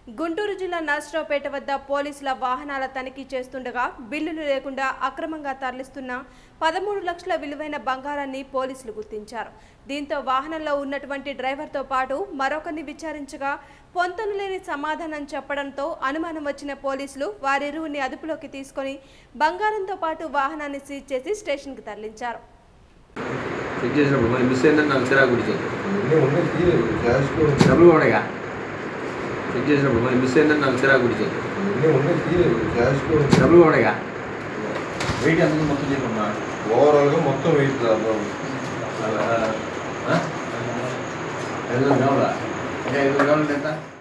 గుంటూరు జిల్లా నర్సరావుపేట వద్ద పోలీసుల వాహనాల తనిఖీ చేస్తుండగా బిల్లులు లేకుండా అక్రమంగా తరలిస్తున్న పదమూడు లక్షల విలువైన బంగారాన్ని పోలీసులు గుర్తించారు దీంతో వాహనంలో ఉన్నటువంటి డ్రైవర్తో పాటు మరొకరిని విచారించగా పొంతను లేని సమాధానం చెప్పడంతో అనుమానం వచ్చిన పోలీసులు వారిరువుని అదుపులోకి తీసుకొని బంగారంతో పాటు వాహనాన్ని సీజ్ చేసి స్టేషన్కి తరలించారు చెక్ చేసినప్పుడు మరి మిస్ అయిందని నాకు చిరాకు గుడిచాను ఇవన్నీ ఉన్నాయి తీయలేదు క్యాష్ కూడా ఉంది. డబ్బులు కూడా చెక్ చేసినప్పుడు మరి మిస్ అయిందని నాకు చిరాకు గుడిచాను ఇవన్నీ ఉన్నాయి తీయలేదు క్యాష్ కూడా ఉంది. డబ్బులు కూడా వెయిట్ ఎంత మొత్తం చేయకుండా ఓవరాల్గా మొత్తం వెయిట్ రా బాబు ఐదు వందలు కావాలా ఇంకా ఐదు వందలు కావాలంటే ఎంత